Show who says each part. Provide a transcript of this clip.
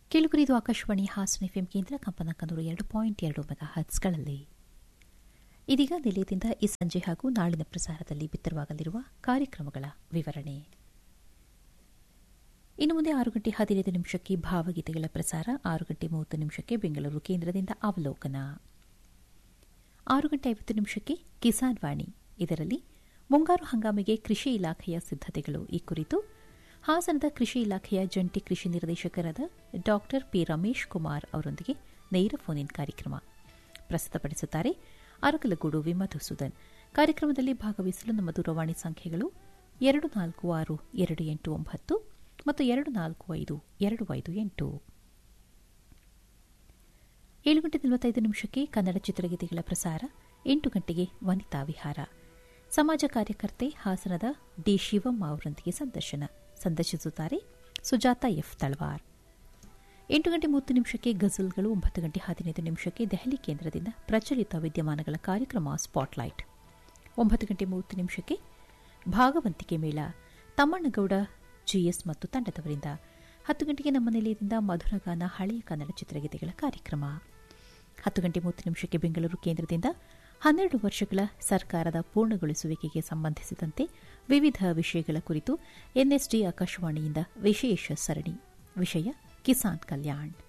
Speaker 1: ಕೇಳುಗರಿದು Akashvani Hassan FM ಕೇಂದ್ರ ಕಂಪನಾಂಕ ನೂರ ಎರಡು ಪಾಯಿಂಟ್ ಎರಡು ಮೆಗಾ ಹರ್ಟ್ಸ್ಗಳಲ್ಲಿ ಇದೀಗ ನಿಲಯದಿಂದ ಈ ಸಂಜೆ ಹಾಗೂ ನಾಳಿನ ಪ್ರಸಾರದಲ್ಲಿ ಬಿತ್ತರವಾಗಲಿರುವ ಕಾರ್ಯಕ್ರಮಗಳ ವಿವರಣೆ ಇನ್ನು ಮುಂದೆ ಆರು ಗಂಟೆ ಹದಿನೈದು ನಿಮಿಷಕ್ಕೆ ಭಾವಗೀತೆಗಳ ಪ್ರಸಾರ ಆರು ಗಂಟೆ ಮೂವತ್ತು ನಿಮಿಷಕ್ಕೆ ಬೆಂಗಳೂರು ಕೇಂದ್ರದಿಂದ ಅವಲೋಕನ ಆರು ಗಂಟೆ ಐವತ್ತು ನಿಮಿಷಕ್ಕೆ ಕಿಸಾನ್ ವಾಣಿ ಇದರಲ್ಲಿ ಮುಂಗಾರು ಹಂಗಾಮಿಗೆ ಕೃಷಿ ಇಲಾಖೆಯ ಸಿದ್ದತೆಗಳು ಈ ಕುರಿತು ಹಾಸನದ ಕೃಷಿ ಇಲಾಖೆಯ ಜಂಟಿ ಕೃಷಿ ನಿರ್ದೇಶಕರಾದ ಡಾ ಪಿ ರಮೇಶ್ ಕುಮಾರ್ ಅವರೊಂದಿಗೆ ನೇರ ಫೋನ್ ಇನ್ ಕಾರ್ಯಕ್ರಮ ಪ್ರಸ್ತುತಪಡಿಸುತ್ತಾರೆ ಅರಕಲಗೂಡು ವಿ ಮಧುಸೂದನ್ ಕಾರ್ಯಕ್ರಮದಲ್ಲಿ ಭಾಗವಹಿಸಲು ನಮ್ಮ ದೂರವಾಣಿ ಸಂಖ್ಯೆಗಳು ಎರಡು ನಾಲ್ಕು ಆರು ಎರಡು ಎಂಟು ಒಂಬತ್ತು ಮತ್ತು ಎರಡು ನಾಲ್ಕು ಐದು ಎರಡು ಐದು ಎಂಟು ಏಳು ಗಂಟೆ ನಲವತ್ತೈದು ನಿಮಿಷಕ್ಕೆ ಕನ್ನಡ ಚಿತ್ರಗೀತೆಗಳ ಪ್ರಸಾರ ಎಂಟು ಗಂಟೆಗೆ ವನಿತಾ ವಿಹಾರ ಸಮಾಜ ಕಾರ್ಯಕರ್ತೆ ಹಾಸನದ ಡಿ ಶಿವಮ್ಮ ಅವರೊಂದಿಗೆ ಸಂದರ್ಶನ ಸಂದರ್ಶಿಸುತ್ತಾರೆ ಸುಜಾತ ಎಫ್ ತಳವಾರ್ ಎಂಟು ಗಂಟೆ ಮೂವತ್ತು ನಿಮಿಷಕ್ಕೆ ಗಜಲ್ಗಳು ಒಂಬತ್ತು ಗಂಟೆ ಹದಿನೈದು ನಿಮಿಷಕ್ಕೆ ದೆಹಲಿ ಕೇಂದ್ರದಿಂದ ಪ್ರಚಲಿತ ವಿದ್ಯಮಾನಗಳ ಕಾರ್ಯಕ್ರಮ ಸ್ಪಾಟ್ಲೈಟ್ ಒಂಬತ್ತು ಗಂಟೆ ಮೂವತ್ತು ನಿಮಿಷಕ್ಕೆ ಭಾಗವಂತಿಕೆ ಮೇಳ ತಮ್ಮಣ್ಣಗೌಡ ಜಿಎಸ್ ಮತ್ತು ತಂಡದವರಿಂದ ಹತ್ತು ಗಂಟೆಗೆ ನಮ್ಮ ನಿಲಯದಿಂದ ಮಧುರಗಾನ ಹಳೆಯ ಕನ್ನಡ ಚಿತ್ರಗೀತೆಗಳ ಕಾರ್ಯಕ್ರಮ ಹತ್ತು ಗಂಟೆ ಮೂವತ್ತು ನಿಮಿಷಕ್ಕೆ ಬೆಂಗಳೂರು ಕೇಂದ್ರದಿಂದ ಹನ್ನೆರಡು ವರ್ಷಗಳ ಸರ್ಕಾರದ ಪೂರ್ಣಗೊಳಿಸುವಿಕೆಗೆ ಸಂಬಂಧಿಸಿದಂತೆ ವಿವಿಧ ವಿಷಯಗಳ ಕುರಿತು ಎನ್ಎಸ್ಡಿ ಆಕಾಶವಾಣಿಯಿಂದ ವಿಶೇಷ ಸರಣಿ ವಿಷಯ ಕಿಸಾನ್ ಕಲ್ಯಾಣ್